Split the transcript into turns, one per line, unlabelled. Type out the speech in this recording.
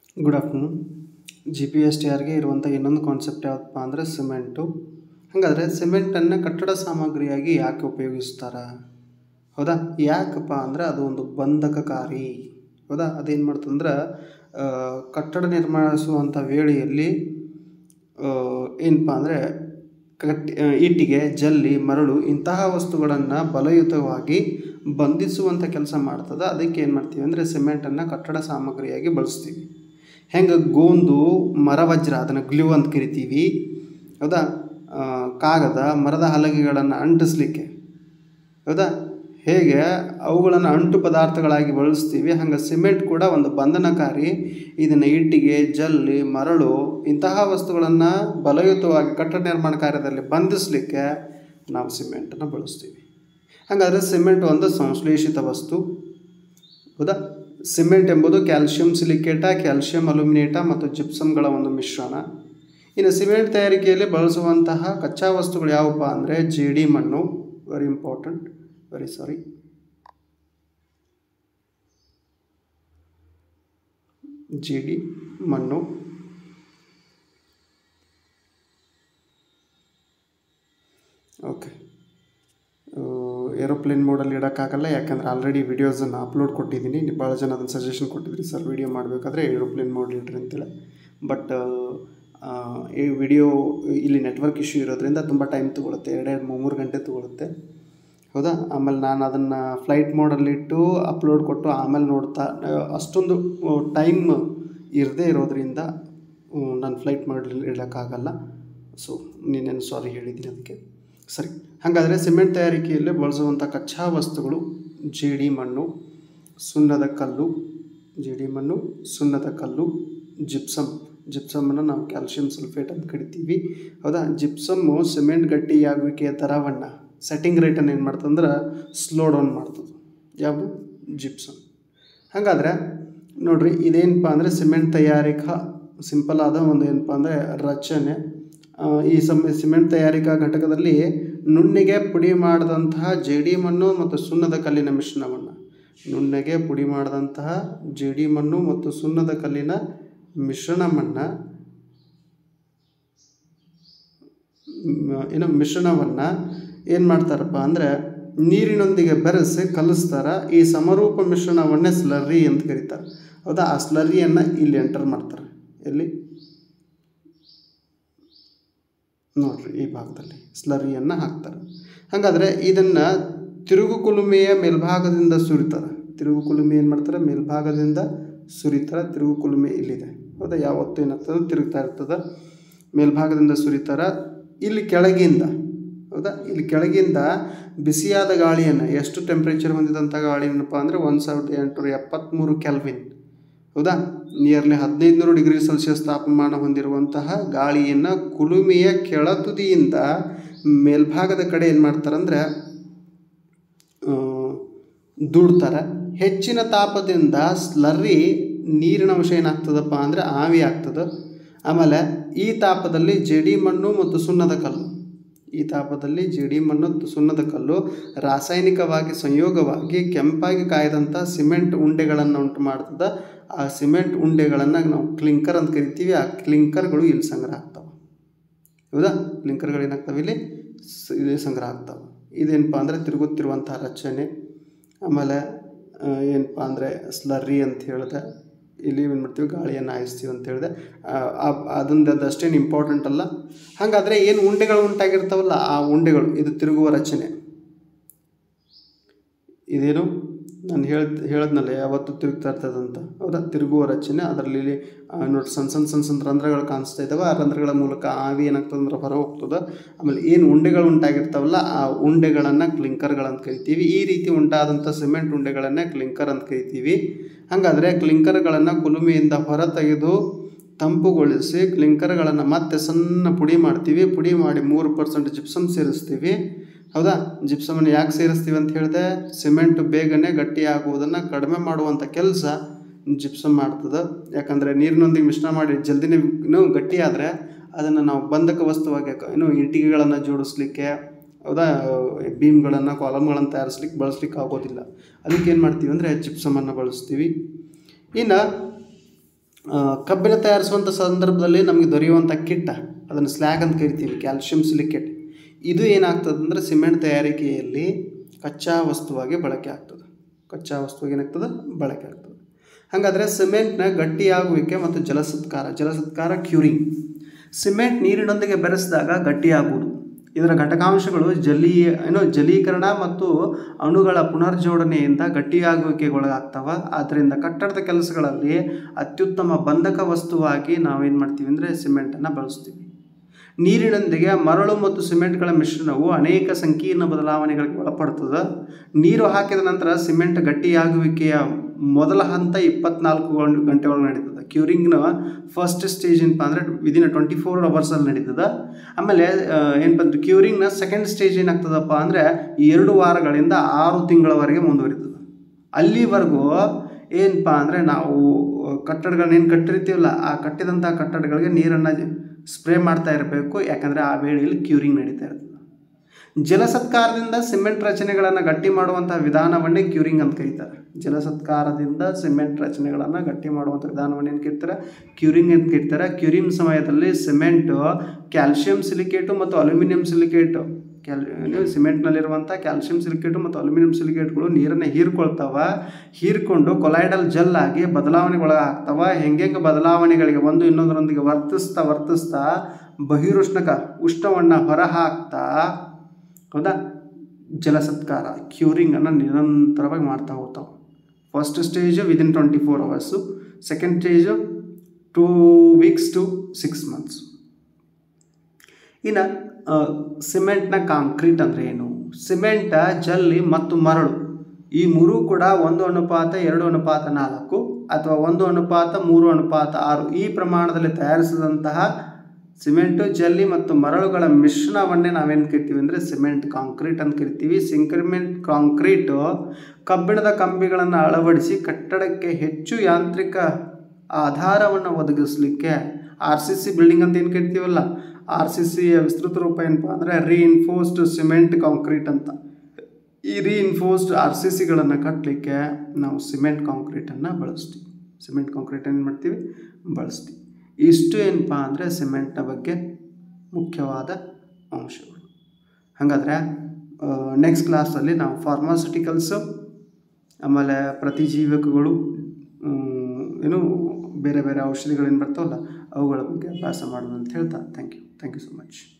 good afternoon G P S T ಆರ್ಗೆ ಇರುವಂಥ ಇನ್ನೊಂದು ಕಾನ್ಸೆಪ್ಟ್ ಯಾವುದಪ್ಪ ಅಂದರೆ ಸಿಮೆಂಟು ಹಾಗಾದರೆ ಸಿಮೆಂಟನ್ನು ಕಟ್ಟಡ ಸಾಮಗ್ರಿಯಾಗಿ ಯಾಕೆ ಉಪಯೋಗಿಸ್ತಾರೆ ಹೌದಾ ಯಾಕಪ್ಪ ಅಂದರೆ ಅದು ಒಂದು ಬಂಧಕಕಾರಿ ಹೌದಾ ಅದೇನು ಮಾಡ್ತಂದ್ರೆ ಆ, ಕಟ್ಟಡ ನಿರ್ಮಿಸುವಂಥ ವೇಳೆಯಲ್ಲಿ ಏನಪ್ಪ ಅಂದರೆ ಕಟ್ಟಿ ಆ, ಇಟ್ಟಿಗೆ ಜಲ್ಲಿ ಮರಳು ಇಂತಹ ವಸ್ತುಗಳನ್ನು ಬಲಯುತವಾಗಿ ಬಂಧಿಸುವಂಥ ಕೆಲಸ ಮಾಡ್ತದೆ ಅದಕ್ಕೆ ಏನು ಮಾಡ್ತೀವಿ ಅಂದರೆ ಸಿಮೆಂಟನ್ನು ಕಟ್ಟಡ ಸಾಮಗ್ರಿಯಾಗಿ ಬಳಸ್ತೀವಿ ಹೆಂಗೆ ಗೋಂದು ಮರವಜ್ರ ಅದನ್ನು ಗ್ಲೂ ಅಂತ ಕರಿತೀವಿ ಹೌದಾ ಆ, ಕಾಗದ ಮರದ ಹಲಗೆಗಳನ್ನು ಅಂಟಿಸ್ಲಿಕ್ಕೆ ಹೌದಾ ಹೇಗೆ ಅವುಗಳನ್ನು ಅಂಟು ಪದಾರ್ಥಗಳಾಗಿ ಬಳಸ್ತೀವಿ ಹಂಗೆ ಸಿಮೆಂಟ್ ಕೂಡ ಒಂದು ಬಂಧನಕಾರಿ ಇದನ್ನು ಇಟ್ಟಿಗೆ ಜಲ್ಲಿ ಮರಳು ಇಂತಹ ವಸ್ತುಗಳನ್ನು ಬಲಯುತವಾಗಿ ಕಟ್ಟಡ ನಿರ್ಮಾಣ ಕಾರ್ಯದಲ್ಲಿ ಬಂಧಿಸಲಿಕ್ಕೆ ನಾವು ಸಿಮೆಂಟನ್ನು ಬಳಸ್ತೀವಿ ಹಾಗಾದರೆ ಸಿಮೆಂಟ್ ಒಂದು ಸಂಶ್ಲೇಷಿತ ವಸ್ತು ಹೌದಾ ಸಿಮೆಂಟ್ ಎಂಬುದು ಕ್ಯಾಲ್ಶಿಯಂ ಸಿಲಿಕೇಟ ಕ್ಯಾಲ್ಶಿಯಂ ಅಲ್ಯೂಮಿನೇಟ ಮತ್ತು ಜಿಪ್ಸಮ್ಗಳ ಒಂದು ಮಿಶ್ರಣ ಇನ್ನು ಸಿಮೆಂಟ್ ತಯಾರಿಕೆಯಲ್ಲಿ ಬಳಸುವಂತಹ ಕಚ್ಚಾ ವಸ್ತುಗಳು ಯಾವುವಪ್ಪ ಅಂದರೆ ಜೇಡಿ ಮಣ್ಣು ವೆರಿ ಇಂಪಾರ್ಟೆಂಟ್ ವೆರಿ ಸಾರಿ ಜೇಡಿ ಮಣ್ಣು ಓಕೆ ಏರೋಪ್ಲೇನ್ ಮೋಡಲ್ಲಿ ಇಡೋಕ್ಕಾಗಲ್ಲ ಯಾಕಂದರೆ ಆಲ್ರೆಡಿ ವೀಡಿಯೋಸನ್ನು ಅಪ್ಲೋಡ್ ಕೊಟ್ಟಿದ್ದೀನಿ ನೀವು ಭಾಳ ಜನ ಅದನ್ನು ಸಜೆಷನ್ ಕೊಟ್ಟಿದ್ರಿ ಸರ್ ವೀಡಿಯೋ ಮಾಡಬೇಕಾದ್ರೆ ಏರೋಪ್ಲೇನ್ ಮೋಡ್ ಇಡ್ರಿ ಅಂತೇಳಿ ಬಟ್ ಈ ವಿಡಿಯೋ ಇಲ್ಲಿ ನೆಟ್ವರ್ಕ್ ಇಶ್ಯೂ ಇರೋದ್ರಿಂದ ತುಂಬ ಟೈಮ್ ತೊಗೊಳುತ್ತೆ ಎರಡೆರಡು ಮೂರು ಗಂಟೆ ತೊಗೊಳುತ್ತೆ ಹೌದಾ ಆಮೇಲೆ ನಾನು ಅದನ್ನು ಫ್ಲೈಟ್ ಮೋಡಲ್ಲಿಟ್ಟು ಅಪ್ಲೋಡ್ ಕೊಟ್ಟು ಆಮೇಲೆ ನೋಡ್ತಾ ಆ, ಅಷ್ಟೊಂದು ಟೈಮ್ ಇರದೇ ಇರೋದ್ರಿಂದ ನಾನು ಫ್ಲೈಟ್ ಮಾಡಲಿ ಇಡೋಕ್ಕಾಗಲ್ಲ ಸೊ ನೀನೇನು ಸಾರಿ ಹೇಳಿದ್ದೀನಿ ಅದಕ್ಕೆ ಸರಿ ಹಾಗಾದರೆ ಸಿಮೆಂಟ್ ತಯಾರಿಕೆಯಲ್ಲಿ ಬಳಸುವಂಥ ಕಚ್ಚಾ ವಸ್ತುಗಳು ಜೇಡಿ ಮಣ್ಣು ಸುಣ್ಣದ ಕಲ್ಲು ಜೇಡಿ ಮಣ್ಣು ಸುಣ್ಣದ ಕಲ್ಲು ಜಿಪ್ಸಮ್ ಜಿಪ್ಸಮನ್ನು ನಾವು ಕ್ಯಾಲ್ಶಿಯಂ ಸಲ್ಫೇಟ್ ಅಂತ ಕರಿತೀವಿ ಹೌದಾ ಜಿಪ್ಸಮ್ಮು ಸಿಮೆಂಟ್ ಗಟ್ಟಿಯಾಗುವಿಕೆಯ ದರವನ್ನು ಸೆಟ್ಟಿಂಗ್ ರೇಟನ್ನು ಏನು ಮಾಡ್ತಂದ್ರೆ ಸ್ಲೋ ಡೌನ್ ಮಾಡ್ತದೆ ಯಾವುದು ಜಿಪ್ಸಮ್ ಹಾಗಾದರೆ ನೋಡ್ರಿ ಇದೇನಪ್ಪ ಅಂದರೆ ಸಿಮೆಂಟ್ ತಯಾರಿಕಾ ಸಿಂಪಲ್ ಆದ ಒಂದು ಏನಪ್ಪ ಅಂದರೆ ರಚನೆ ಆ, ಈ ಸಮ್ ಸಿಮೆಂಟ್ ತಯಾರಿಕಾ ಘಟಕದಲ್ಲಿ ನುಣ್ಣಗೆ ಪುಡಿ ಮಾಡಿದಂತಹ ಜೇಡಿ ಮಣ್ಣು ಮತ್ತು ಸುಣ್ಣದ ಕಲ್ಲಿನ ಮಿಶ್ರಣವನ್ನು ನುಣ್ಣಗೆ ಪುಡಿ ಮಾಡಿದಂತಹ ಜೇಡಿ ಮಣ್ಣು ಮತ್ತು ಸುಣ್ಣದ ಕಲ್ಲಿನ ಮಿಶ್ರಣವನ್ನು ಮ್, ಏನು ಮಿಶ್ರಣವನ್ನು ಏನು ಮಾಡ್ತಾರಪ್ಪ ಅಂದರೆ ನೀರಿನೊಂದಿಗೆ ಬೆರೆಸಿ ಕಲಿಸ್ತಾರೆ ಈ ಸಮರೂಪ ಮಿಶ್ರಣವನ್ನೇ ಸ್ಲರ್ರಿ ಅಂತ ಕರೀತಾರೆ ಹೌದಾ ಆ ಸ್ಲರ್ರಿಯನ್ನು ಇಲ್ಲಿ ಎಂಟರ್ ಮಾಡ್ತಾರೆ ಎಲ್ಲಿ ನೋಡ್ರಿ ಈ ಭಾಗದಲ್ಲಿ ಸ್ಲರಿಯನ್ನು ಹಾಕ್ತಾರೆ ಹಾಗಾದರೆ ಇದನ್ನು ತಿರುಗು ಕುಲುಮೆಯ ಮೇಲ್ಭಾಗದಿಂದ ಸುರಿತಾರೆ ತಿರುಗು ಕುಲುಮೆ ಏನು ಮಾಡ್ತಾರೆ ಮೇಲ್ಭಾಗದಿಂದ ಸುರಿತಾರೆ ತಿರುಗು ಕುಲುಮೆ ಇಲ್ಲಿದೆ ಹೌದಾ ಯಾವತ್ತೂ ಏನಾಗ್ತದೆ ತಿರುಗ್ತಾ ಇರ್ತದೆ ಮೇಲ್ಭಾಗದಿಂದ ಸುರಿತಾರೆ ಇಲ್ಲಿ ಕೆಳಗಿಂದ ಹೌದಾ ಇಲ್ಲಿ ಕೆಳಗಿಂದ ಬಿಸಿಯಾದ ಗಾಳಿಯನ್ನು ಎಷ್ಟು ಟೆಂಪ್ರೇಚರ್ ಹೊಂದಿದಂಥ ಗಾಳಿ ಏನಪ್ಪ ಅಂದರೆ ಒಂದು ಸಾವಿರದ ಎಂಟುನೂರ ಎಪ್ಪತ್ತ್ಮೂರು ಕೆಲ್ವಿನ್ ಹೌದಾ ನಿಯರ್ಲಿ ಹದಿನೈದುನೂರು ಡಿಗ್ರಿ ಸೆಲ್ಸಿಯಸ್ ತಾಪಮಾನ ಹೊಂದಿರುವಂತಹ ಗಾಳಿಯನ್ನು ಕುಲುಮೆಯ ಕೆಳತುದಿಯಿಂದ ಮೇಲ್ಭಾಗದ ಕಡೆ ಏನು ಮಾಡ್ತಾರಂದ್ರೆ ಆ, ದೂಡ್ತಾರೆ ಹೆಚ್ಚಿನ ತಾಪದಿಂದ ಸ್ಲರ್ರಿ ನೀರಿನ ಅಂಶ ಏನಾಗ್ತದಪ್ಪ ಅಂದರೆ ಆವಿ ಆಗ್ತದೆ ಆಮೇಲೆ ಈ ತಾಪದಲ್ಲಿ ಜೇಡಿ ಮಣ್ಣು ಮತ್ತು ಸುಣ್ಣದ ಕಲ್ಲು ಈ ತಾಪದಲ್ಲಿ ಜೇಡಿ ಮಣ್ಣು ಮತ್ತು ಸುಣ್ಣದ ಕಲ್ಲು ರಾಸಾಯನಿಕವಾಗಿ ಸಂಯೋಗವಾಗಿ ಕೆಂಪಾಗಿ ಕಾಯ್ದಂಥ ಸಿಮೆಂಟ್ ಉಂಡೆಗಳನ್ನು ಉಂಟು ಮಾಡ್ತದೆ ಆ ಸಿಮೆಂಟ್ ಉಂಡೆಗಳನ್ನು ನಾವು ಕ್ಲಿಂಕರ್ ಅಂತ ಕರಿತೀವಿ ಆ ಕ್ಲಿಂಕರ್ಗಳು ಇಲ್ಲಿ ಸಂಗ್ರಹ ಆಗ್ತವೆ ಹೌದಾ ಕ್ಲಿಂಕರ್ಗಳು ಏನಾಗ್ತವೆ ಇಲ್ಲಿ ಸ್- ಇಲ್ಲಿ ಸಂಗ್ರಹ ಆಗ್ತವೆ ಇದೇನಪ್ಪ ಅಂದರೆ ತಿರುಗುತ್ತಿರುವಂಥ ರಚನೆ ಆಮೇಲೆ ಆ, ಏನಪ್ಪ ಅಂದರೆ ಸ್ಲರ್ರಿ ಅಂತ ಹೇಳಿದೆ ಇಲ್ಲಿ ಏನು ಮಾಡ್ತೀವಿ ಗಾಳಿಯನ್ನು ಹಾಯಿಸ್ತೀವಿ ಅಂತ ಹೇಳಿದೆ ಅದೊಂದು ಅದಷ್ಟೇನು ಇಂಪಾರ್ಟೆಂಟ್ ಅಲ್ಲ ಹಾಗಾದರೆ ಏನು ಉಂಡೆಗಳು ಉಂಟಾಗಿರ್ತಾವಲ್ಲ ಆ ಉಂಡೆಗಳು ಇದು ತಿರುಗುವ ರಚನೆ ಇದೇನು ನಾನು ಹೇಳ ಹೇಳಿದ್ನಲ್ಲ ಯಾವತ್ತು ತಿರುಗ್ತಾ ಇರ್ತದಂತ ಹೌದಾ ತಿರುಗುವ ರಚನೆ ಅದರಲ್ಲಿ ಆ, ನೋಡಿ ಸಣ್ಣ ಸಣ್ಣ ಸಣ್ಣ ಸಣ್ಣ ರಂಧ್ರಗಳು ಕಾಣಿಸ್ತಾ ಇದ್ದಾವೆ ಆ ರಂಧ್ರಗಳ ಮೂಲಕ ಆವಿ ಏನಾಗ್ತದೆ ಅಂದ್ರೆ ಹೊರ ಹೋಗ್ತದೆ ಆಮೇಲೆ ಏನು ಉಂಡೆಗಳು ಉಂಟಾಗಿರ್ತಾವಲ್ಲ ಆ ಉಂಡೆಗಳನ್ನು ಕ್ಲಿಂಕರ್ಗಳಂತ ಕರಿತೀವಿ ಈ ರೀತಿ ಉಂಟಾದಂಥ ಸಿಮೆಂಟ್ ಉಂಡೆಗಳನ್ನೇ ಕ್ಲಿಂಕರ್ ಅಂತ ಕರಿತೀವಿ ಹಾಗಾದರೆ ಕ್ಲಿಂಕರ್ಗಳನ್ನು ಕುಲುಮೆಯಿಂದ ಹೊರ ತೆಗೆದು ತಂಪುಗೊಳಿಸಿ ಕ್ಲಿಂಕರ್ಗಳನ್ನು ಮತ್ತೆ ಸಣ್ಣ ಪುಡಿ ಮಾಡ್ತೀವಿ ಪುಡಿ ಮಾಡಿ ಮೂರು ಪರ್ಸೆಂಟ್ ಜಿಪ್ಸಮ್ ಸೇರಿಸ್ತೀವಿ ಹೌದಾ ಜಿಪ್ಸಮನ್ನು ಯಾಕೆ ಸೇರಿಸ್ತೀವಿ ಅಂತ ಹೇಳಿದೆ ಸಿಮೆಂಟ್ ಬೇಗನೆ ಗಟ್ಟಿಯಾಗುವುದನ್ನು ಕಡಿಮೆ ಮಾಡುವಂಥ ಕೆಲಸ ಜಿಪ್ಸಮ್ ಮಾಡ್ತದೆ ಯಾಕಂದರೆ ನೀರಿನೊಂದಿಗೆ ಮಿಶ್ರಣ ಮಾಡಿ ಜಲ್ದಿನೇ ಇನ್ನೂ ಗಟ್ಟಿಯಾದರೆ ಅದನ್ನು ನಾವು ಬಂಧಕ ವಸ್ತುವಾಗಿ ಏನು ಇಟ್ಟಿಗೆಗಳನ್ನು ಜೋಡಿಸ್ಲಿಕ್ಕೆ ಹೌದಾ ಬೀಮ್ಗಳನ್ನು ಕಾಲಮ್ಗಳನ್ನು ತಯಾರಿಸ್ಲಿಕ್ಕೆ ಬಳಸ್ಲಿಕ್ಕೆ ಆಗೋದಿಲ್ಲ ಅದಕ್ಕೆ ಏನು ಮಾಡ್ತೀವಿ ಅಂದರೆ ಜಿಪ್ಸಮನ್ನು ಬಳಸ್ತೀವಿ ಇನ್ನು ಆ, ಕಬ್ಬಿಣ ತಯಾರಿಸುವಂಥ ಸಂದರ್ಭದಲ್ಲಿ ನಮಗೆ ದೊರೆಯುವಂಥ ಕಿಟ್ಟ ಅದನ್ನು ಸ್ಲ್ಯಾಗ್ ಅಂತ ಕರಿತೀವಿ ಕ್ಯಾಲ್ಶಿಯಂ ಸಿಲಿಕೇಟ್ ಇದು ಏನಾಗ್ತದೆ ಅಂದರೆ ಸಿಮೆಂಟ್ ತಯಾರಿಕೆಯಲ್ಲಿ ಕಚ್ಚಾ ವಸ್ತುವಾಗಿ ಬಳಕೆ ಆಗ್ತದೆ ಕಚ್ಚಾ ವಸ್ತುವಾಗಿ ಏನಾಗ್ತದೆ ಬಳಕೆ ಆಗ್ತದೆ ಹಾಗಾದರೆ ಸಿಮೆಂಟ್ನ ಗಟ್ಟಿಯಾಗುವಿಕೆ ಮತ್ತು ಜಲಸತ್ಕಾರ ಜಲಸತ್ಕಾರ ಕ್ಯೂರಿಂಗ್ ಸಿಮೆಂಟ್ ನೀರಿನೊಂದಿಗೆ ಬೆರೆಸಿದಾಗ ಗಟ್ಟಿಯಾಗುವುದು ಇದರ ಘಟಕಾಂಶಗಳು ಜಲೀಯ ಏನೋ ಜಲೀಕರಣ ಮತ್ತು ಅಣುಗಳ ಪುನರ್ಜೋಡಣೆಯಿಂದ ಗಟ್ಟಿಯಾಗುವಿಕೆಗೊಳಗಾಗ್ತವೆ ಆದ್ದರಿಂದ ಕಟ್ಟಡದ ಕೆಲಸಗಳಲ್ಲಿ ಅತ್ಯುತ್ತಮ ಬಂಧಕ ವಸ್ತುವಾಗಿ ನಾವೇನು ಮಾಡ್ತೀವಿ ಅಂದರೆ ಸಿಮೆಂಟನ್ನು ಬಳಸ್ತೀವಿ ನೀರಿನೊಂದಿಗೆ ಮರಳು ಮತ್ತು ಸಿಮೆಂಟ್ಗಳ ಮಿಶ್ರಣವು ಅನೇಕ ಸಂಕೀರ್ಣ ಬದಲಾವಣೆಗಳಿಗೆ ಒಳಪಡ್ತದೆ ನೀರು ಹಾಕಿದ ನಂತರ ಸಿಮೆಂಟ್ ಗಟ್ಟಿಯಾಗುವಿಕೆಯ ಮೊದಲ ಹಂತ ಇಪ್ಪತ್ನಾಲ್ಕು ಗಂ- ಗಂಟೆ ಒಳಗೆ ನಡೀತದೆ ಕ್ಯೂರಿಂಗ್ನ ಫಸ್ಟ್ ಸ್ಟೇಜ್ ಏನಪ್ಪ ಅಂದರೆ ವಿದಿನ್ ಟ್ವೆಂಟಿ ಫೋರ್ ಅವರ್ಸಲ್ಲಿ ನಡೀತದೆ ಆಮೇಲೆ ಏನಪ್ಪ ಅಂದ್ರೆ ಕ್ಯೂರಿಂಗ್ನ ಸೆಕೆಂಡ್ ಸ್ಟೇಜ್ ಏನಾಗ್ತದಪ್ಪ ಅಂದರೆ ಎರಡು ವಾರಗಳಿಂದ ಆರು ತಿಂಗಳವರೆಗೆ ಮುಂದುವರಿತದೆ ಅಲ್ಲಿವರೆಗೂ ಏನಪ್ಪ ಅಂದರೆ ನಾವು ಕಟ್ಟಡಗಳನ್ನ ಏನು ಕಟ್ಟಿರ್ತೀವಲ್ಲ ಆ ಕಟ್ಟಿದಂಥ ಕಟ್ಟಡಗಳಿಗೆ ನೀರನ್ನು ಸ್ಪ್ರೇ ಮಾಡ್ತಾ ಇರಬೇಕು ಯಾಕಂದರೆ ಆ ವೇಳೆಯಲ್ಲಿ ಕ್ಯೂರಿಂಗ್ ನಡೀತಾ ಇರ್ತದೆ ಜಲಸತ್ಕಾರದಿಂದ ಸಿಮೆಂಟ್ ರಚನೆಗಳನ್ನು ಗಟ್ಟಿ ಮಾಡುವಂಥ ವಿಧಾನವನ್ನೇ ಕ್ಯೂರಿಂಗ್ ಅಂತ ಕರೀತಾರೆ ಜಲಸತ್ಕಾರದಿಂದ ಸಿಮೆಂಟ್ ರಚನೆಗಳನ್ನು ಗಟ್ಟಿ ಮಾಡುವಂಥ ವಿಧಾನವನ್ನೇ ಏನು ಕರೀತಾರೆ ಕ್ಯೂರಿಂಗ್ ಅಂತ ಕರೀತಾರೆ ಕ್ಯೂರಿಂಗ್ ಸಮಯದಲ್ಲಿ ಸಿಮೆಂಟು ಕ್ಯಾಲ್ಶಿಯಂ ಸಿಲಿಕೇಟು ಮತ್ತು ಅಲ್ಯೂಮಿನಿಯಂ ಸಿಲಿಕೇಟು ಕ್ಯಾಲ್ ಏನು ಸಿಮೆಂಟ್ನಲ್ಲಿರುವಂಥ ಕ್ಯಾಲ್ಶಿಯಂ ಸಿಲಿಕೇಟು ಮತ್ತು ಅಲ್ಯೂಮಿನಿಯಂ ಸಿಲಿಕೇಟ್ಗಳು ನೀರನ್ನು ಹೀರ್ಕೊಳ್ತಾವ ಹೀರ್ಕೊಂಡು ಕೊಲೈಡಲ್ ಜಲ್ ಆಗಿ ಬದಲಾವಣೆಗೊಳಗಾಗ್ತವ ಹೆಂಗೆಂಗೆ ಬದಲಾವಣೆಗಳಿಗೆ ಒಂದು ಇನ್ನೊಂದರೊಂದಿಗೆ ವರ್ತಿಸ್ತಾ ವರ್ತಿಸ್ತಾ ಬಹಿರುಷ್ಣಕ ಉಷ್ಣವನ್ನು ಹೊರಹಾಕ್ತಾ ಹೌದಾ ಜಲಸತ್ಕಾರ ಕ್ಯೂರಿಂಗನ್ನು ನಿರಂತರವಾಗಿ ಮಾಡ್ತಾ ಹೋಗ್ತಾವೆ first stage within twenty four hours second stage two weeks to six months ಇನ್ನು ಸಿಮೆಂಟ್ನ ಕಾಂಕ್ರೀಟ್ ಅಂದರೆ ಏನು ಸಿಮೆಂಟ ಜಲ್ಲಿ ಮತ್ತು ಮರಳು ಈ ಮೂರೂ ಕೂಡ ಒಂದು ಅನುಪಾತ ಎರಡು ಅನುಪಾತ ನಾಲ್ಕು ಅಥವಾ ಒಂದು ಅನುಪಾತ ಮೂರು ಅನುಪಾತ ಆರು ಈ ಪ್ರಮಾಣದಲ್ಲಿ ತಯಾರಿಸಿದಂತಹ ಸಿಮೆಂಟು ಜಲ್ಲಿ ಮತ್ತು ಮರಳುಗಳ ಮಿಶ್ರಣವನ್ನೇ ನಾವೇನು ಕರಿತೀವಿ ಅಂದರೆ ಸಿಮೆಂಟ್ ಕಾಂಕ್ರೀಟ್ ಅಂತ ಕರಿತೀವಿ ಸಿಂಕ್ರಿಮೆಂಟ್ ಕಾಂಕ್ರೀಟು ಕಬ್ಬಿಣದ ಕಂಬಿಗಳನ್ನು ಅಳವಡಿಸಿ ಕಟ್ಟಡಕ್ಕೆ ಹೆಚ್ಚು ಯಾಂತ್ರಿಕ ಆಧಾರವನ್ನು ಒದಗಿಸಲಿಕ್ಕೆ ಆರ್ ಸಿ ಸಿ ಬಿಲ್ಡಿಂಗ್ ಅಂತ ಏನು ಕರಿತೀವಲ್ಲ ಆರ್ ಸಿ ಸಿಯ ವಿಸ್ತೃತ ರೂಪ ಏನಪ್ಪ ಅಂದರೆ ರೀಇನ್ಫೋಸ್ಡ್ ಸಿಮೆಂಟ್ ಕಾಂಕ್ರೀಟ್ ಅಂತ ಈ ರೀಇನ್ಫೋಸ್ಡ್ ಆರ್ ಸಿ ಸಿಗಳನ್ನು ಕಟ್ಟಲಿಕ್ಕೆ ನಾವು ಸಿಮೆಂಟ್ ಕಾಂಕ್ರೀಟನ್ನು ಬಳಸ್ತೀವಿ ಸಿಮೆಂಟ್ ಕಾಂಕ್ರೀಟ್ ಏನು ಮಾಡ್ತೀವಿ ಬಳಸ್ತೀವಿ ಇಷ್ಟು ಏನಪ್ಪ ಅಂದರೆ ಸಿಮೆಂಟ್ನ ಬಗ್ಗೆ ಮುಖ್ಯವಾದ ಅಂಶಗಳು ಹಾಗಾದರೆ ನೆಕ್ಸ್ಟ್ ಕ್ಲಾಸಲ್ಲಿ ನಾವು ಫಾರ್ಮಾಸ್ಯೂಟಿಕಲ್ಸು ಆಮೇಲೆ ಪ್ರತಿಜೀವಕಗಳು ಹ್ಮ್, ಏನು ಬೇರೆ ಬೇರೆ ಔಷಧಿಗಳೇನು ಬರ್ತಾವಲ್ಲ ಅವುಗಳ ಬಗ್ಗೆ ಅಭ್ಯಾಸ ಮಾಡೋದು ಅಂತ ಹೇಳ್ತಾ thank you thank you so much